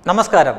നമസ്കാരം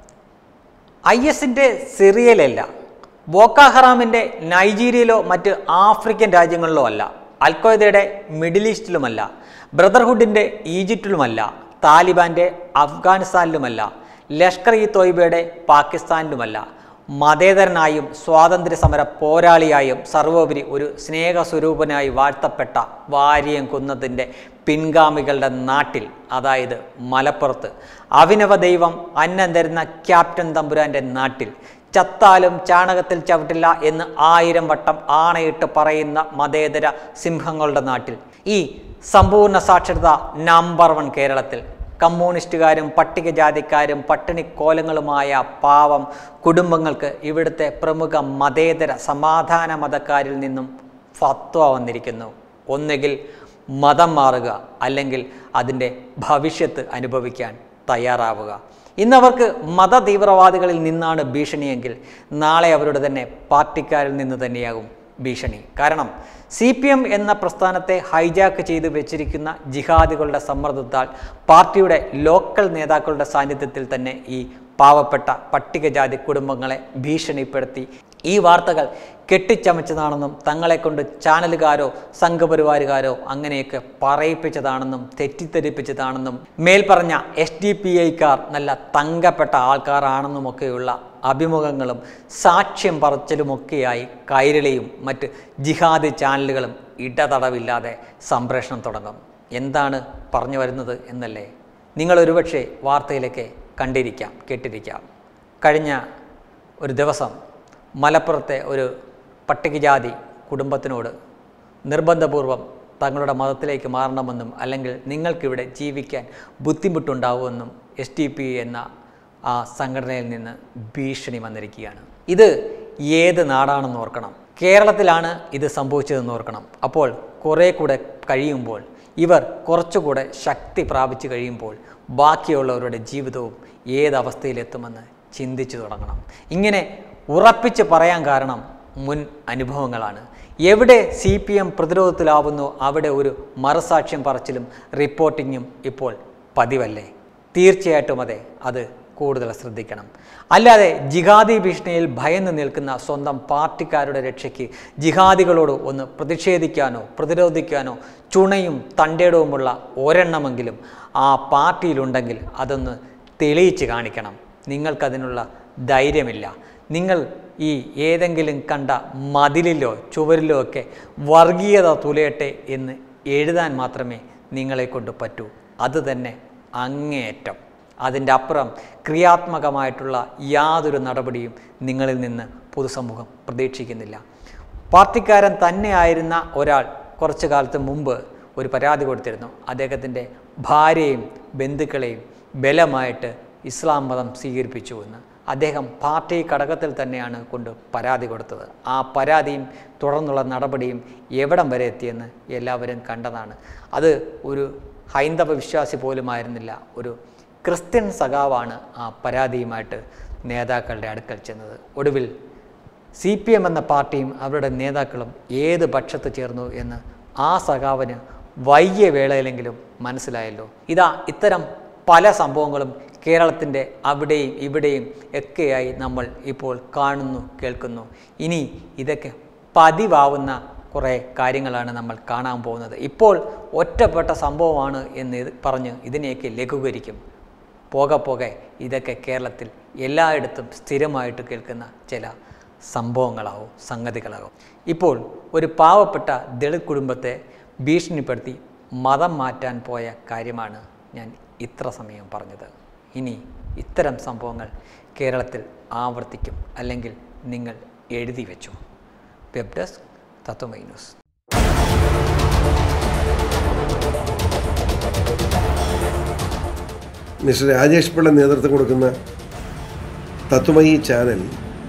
ഐ എസിൻ്റെ സിറിയയിലല്ല ബോക്ക ഹറാമിൻ്റെ നൈജീരിയയിലോ മറ്റ് ആഫ്രിക്കൻ രാജ്യങ്ങളിലോ അല്ല അൽഖ്വയ്ദയുടെ മിഡിൽ ഈസ്റ്റിലുമല്ല ബ്രദർഹുഡിൻ്റെ ഈജിപ്തിലുമല്ല താലിബാൻ്റെ അഫ്ഗാനിസ്ഥാനിലുമല്ല ലഷ്കർ ഇ തോയ്ബയുടെ പാകിസ്ഥാനിലുമല്ല മതേതരനായും സ്വാതന്ത്ര്യ സമര പോരാളിയായും സർവോപരി ഒരു സ്നേഹസ്വരൂപനായി വാഴ്ത്തപ്പെട്ട വാരിയം കുന്നത്തിൻ്റെ പിൻഗാമികളുടെ നാട്ടിൽ അതായത് മലപ്പുറത്ത് അഭിനവ ദൈവം അന്നം തരുന്ന ക്യാപ്റ്റൻ തമ്പുരാൻ്റെ നാട്ടിൽ ചത്താലും ചാണകത്തിൽ ചവിട്ടില്ല എന്ന് ആയിരം വട്ടം ആണയിട്ട് പറയുന്ന മതേതര സിംഹങ്ങളുടെ നാട്ടിൽ ഈ സമ്പൂർണ്ണ സാക്ഷരത നമ്പർ വൺ കേരളത്തിൽ കമ്മ്യൂണിസ്റ്റുകാരും പട്ടികജാതിക്കാരും പട്ടിണിക്കോലങ്ങളുമായ പാവം കുടുംബങ്ങൾക്ക് ഇവിടുത്തെ പ്രമുഖ മതേതര സമാധാന മതക്കാരിൽ നിന്നും ഫത്വ വന്നിരിക്കുന്നു ഒന്നുകിൽ മതം മാറുക അല്ലെങ്കിൽ അതിൻ്റെ ഭവിഷ്യത്ത് അനുഭവിക്കാൻ തയ്യാറാവുക ഇന്നവർക്ക് മത തീവ്രവാദികളിൽ നിന്നാണ് ഭീഷണിയെങ്കിൽ നാളെ അവരുടെ തന്നെ പാർട്ടിക്കാരിൽ നിന്ന് തന്നെയാകും ഭീഷണി കാരണം സി പി എം എന്ന പ്രസ്ഥാനത്തെ ഹൈജാക്ക് ചെയ്ത് വെച്ചിരിക്കുന്ന ജിഹാദികളുടെ സമ്മർദ്ദത്താൽ പാർട്ടിയുടെ ലോക്കൽ നേതാക്കളുടെ സാന്നിധ്യത്തിൽ തന്നെ ഈ പാവപ്പെട്ട പട്ടികജാതി കുടുംബങ്ങളെ ഭീഷണിപ്പെടുത്തി ഈ വാർത്തകൾ കെട്ടിച്ചമച്ചതാണെന്നും തങ്ങളെ കൊണ്ട് ചാനലുകാരോ സംഘപരിവാരുകാരോ അങ്ങനെയൊക്കെ പറയിപ്പിച്ചതാണെന്നും തെറ്റിദ്ധരിപ്പിച്ചതാണെന്നും മേൽപ്പറഞ്ഞ എസ് ഡി പി ഐക്കാർ നല്ല തങ്കപ്പെട്ട ആൾക്കാരാണെന്നുമൊക്കെയുള്ള അഭിമുഖങ്ങളും സാക്ഷ്യം പറച്ചിലുമൊക്കെയായി കൈരളിയും മറ്റ് ജിഹാദി ചാനലുകളും ഇടതടവില്ലാതെ സംപ്രേഷണം തുടങ്ങും എന്താണ് പറഞ്ഞു വരുന്നത് എന്നല്ലേ നിങ്ങൾ ഒരുപക്ഷെ വാർത്തയിലൊക്കെ കണ്ടിരിക്കാം കേട്ടിരിക്കാം കഴിഞ്ഞ ഒരു ദിവസം മലപ്പുറത്തെ ഒരു പട്ടികജാതി കുടുംബത്തിനോട് നിർബന്ധപൂർവം തങ്ങളുടെ മതത്തിലേക്ക് മാറണമെന്നും അല്ലെങ്കിൽ നിങ്ങൾക്കിവിടെ ജീവിക്കാൻ ബുദ്ധിമുട്ടുണ്ടാവുമെന്നും എസ് ടി പി എന്ന ആ സംഘടനയിൽ നിന്ന് ഭീഷണി വന്നിരിക്കുകയാണ് ഇത് ഏത് നാടാണെന്ന് ഓർക്കണം കേരളത്തിലാണ് ഇത് സംഭവിച്ചതെന്ന് ഓർക്കണം അപ്പോൾ കുറേ കൂടെ കഴിയുമ്പോൾ ഇവർ കുറച്ചുകൂടെ ശക്തി പ്രാപിച്ചു കഴിയുമ്പോൾ ബാക്കിയുള്ളവരുടെ ജീവിതവും ഏതവസ്ഥയിലെത്തുമെന്ന് ചിന്തിച്ചു തുടങ്ങണം ഇങ്ങനെ ഉറപ്പിച്ച് പറയാൻ കാരണം മുൻ അനുഭവങ്ങളാണ് എവിടെ സി പി എം പ്രതിരോധത്തിലാവുന്നു അവിടെ ഒരു മറുസാക്ഷ്യം പറച്ചിലും റിപ്പോർട്ടിങ്ങും ഇപ്പോൾ പതിവല്ലേ തീർച്ചയായിട്ടും അതെ അത് കൂടുതൽ ശ്രദ്ധിക്കണം അല്ലാതെ ജിഹാദി ഭീഷണിയിൽ ഭയന്ന് നിൽക്കുന്ന സ്വന്തം പാർട്ടിക്കാരുടെ രക്ഷയ്ക്ക് ജിഹാദികളോട് ഒന്ന് പ്രതിഷേധിക്കാനോ പ്രതിരോധിക്കാനോ ചുണയും തണ്ടേടവുമുള്ള ഒരെണ്ണമെങ്കിലും ആ പാർട്ടിയിലുണ്ടെങ്കിൽ അതൊന്ന് തെളിയിച്ച് കാണിക്കണം നിങ്ങൾക്കതിനുള്ള ധൈര്യമില്ല നിങ്ങൾ ഈ ഏതെങ്കിലും കണ്ട മതിലിലോ ചുവരിലോ ഒക്കെ വർഗീയത തുലയട്ടെ എന്ന് എഴുതാൻ മാത്രമേ നിങ്ങളെ കൊണ്ട് പറ്റൂ അത് തന്നെ അങ്ങേയറ്റം അതിൻ്റെ അപ്പുറം ക്രിയാത്മകമായിട്ടുള്ള യാതൊരു നടപടിയും നിങ്ങളിൽ നിന്ന് പൊതുസമൂഹം പ്രതീക്ഷിക്കുന്നില്ല പാർട്ടിക്കാരൻ തന്നെയായിരുന്ന ഒരാൾ കുറച്ചു കാലത്ത് മുമ്പ് ഒരു പരാതി കൊടുത്തിരുന്നു അദ്ദേഹത്തിൻ്റെ ഭാര്യയും ബന്ധുക്കളെയും ബലമായിട്ട് ഇസ്ലാം മതം സ്വീകരിപ്പിച്ചു എന്ന് അദ്ദേഹം പാർട്ടി ഘടകത്തിൽ തന്നെയാണ് കൊണ്ട് പരാതി കൊടുത്തത് ആ പരാതിയും തുടർന്നുള്ള നടപടിയും എവിടം വരെ എത്തിയെന്ന് എല്ലാവരും കണ്ടതാണ് അത് ഒരു ഹൈന്ദവ വിശ്വാസി പോലുമായിരുന്നില്ല ഒരു ക്രിസ്ത്യൻ സഖാവാണ് ആ പരാതിയുമായിട്ട് നേതാക്കളുടെ അടുക്കൽ ചെന്നത് ഒടുവിൽ സി പി എം എന്ന പാർട്ടിയും അവരുടെ നേതാക്കളും ഏത് പക്ഷത്ത് ചേർന്നു എന്ന് ആ സഖാവിന് വൈകിയ വേളയിലെങ്കിലും മനസ്സിലായല്ലോ ഇതാ ഇത്തരം പല സംഭവങ്ങളും കേരളത്തിൻ്റെ അവിടെയും ഇവിടെയും ഒക്കെയായി നമ്മൾ ഇപ്പോൾ കാണുന്നു കേൾക്കുന്നു ഇനി ഇതൊക്കെ പതിവാവുന്ന കുറേ കാര്യങ്ങളാണ് നമ്മൾ കാണാൻ പോകുന്നത് ഇപ്പോൾ ഒറ്റപ്പെട്ട സംഭവമാണ് എന്ന് ഇത് പറഞ്ഞ് ഇതിനെയൊക്കെ ലഘൂകരിക്കും പോകെ പോകെ ഇതൊക്കെ കേരളത്തിൽ എല്ലായിടത്തും സ്ഥിരമായിട്ട് കേൾക്കുന്ന ചില സംഭവങ്ങളാവും സംഗതികളാവും ഇപ്പോൾ ഒരു പാവപ്പെട്ട ദളിത് കുടുംബത്തെ ഭീഷണിപ്പെടുത്തി മതം മാറ്റാൻ പോയ കാര്യമാണ് ഞാൻ ഇത്ര സമയം പറഞ്ഞത് ഇനി ഇത്തരം സംഭവങ്ങൾ കേരളത്തിൽ ആവർത്തിക്കും അല്ലെങ്കിൽ നിങ്ങൾ എഴുതി വെച്ചു web desk Tatvamayi news mister Rajesh Pillai നേതൃത്വം കൊടുക്കുന്ന തത്വമയി ചാനൽ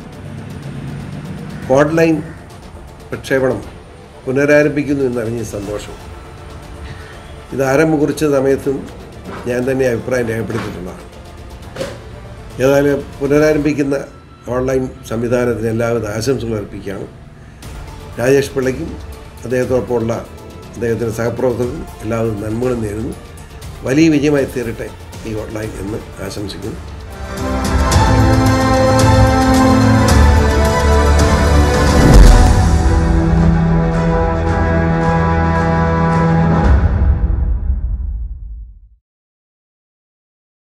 ഓൺലൈൻ പ്രക്ഷേപണം പുനരാരംഭിക്കുന്നു എന്നറിഞ്ഞ സന്തോഷം ഇത് ആരംഭം കുറിച്ച സമയത്തും ഞാൻ തന്നെ അഭിപ്രായം രേഖപ്പെടുത്തിയിട്ടുള്ളതാണ് ഏതായാലും പുനരാരംഭിക്കുന്ന ഓൺലൈൻ സംവിധാനത്തിന് എല്ലാവിധ ആശംസകൾ അർപ്പിക്കുകയാണ് രാജേഷ് പിള്ളയ്ക്കും അദ്ദേഹത്തോടൊപ്പമുള്ള അദ്ദേഹത്തിൻ്റെ സഹപ്രവർത്തകർക്കും എല്ലാവിധ നന്മകളും നേരുന്നു വലിയ വിജയമായി തീരട്ടെ ഈ ഓൺലൈൻ എന്ന് ആശംസിക്കുന്നു നമസ്കാരം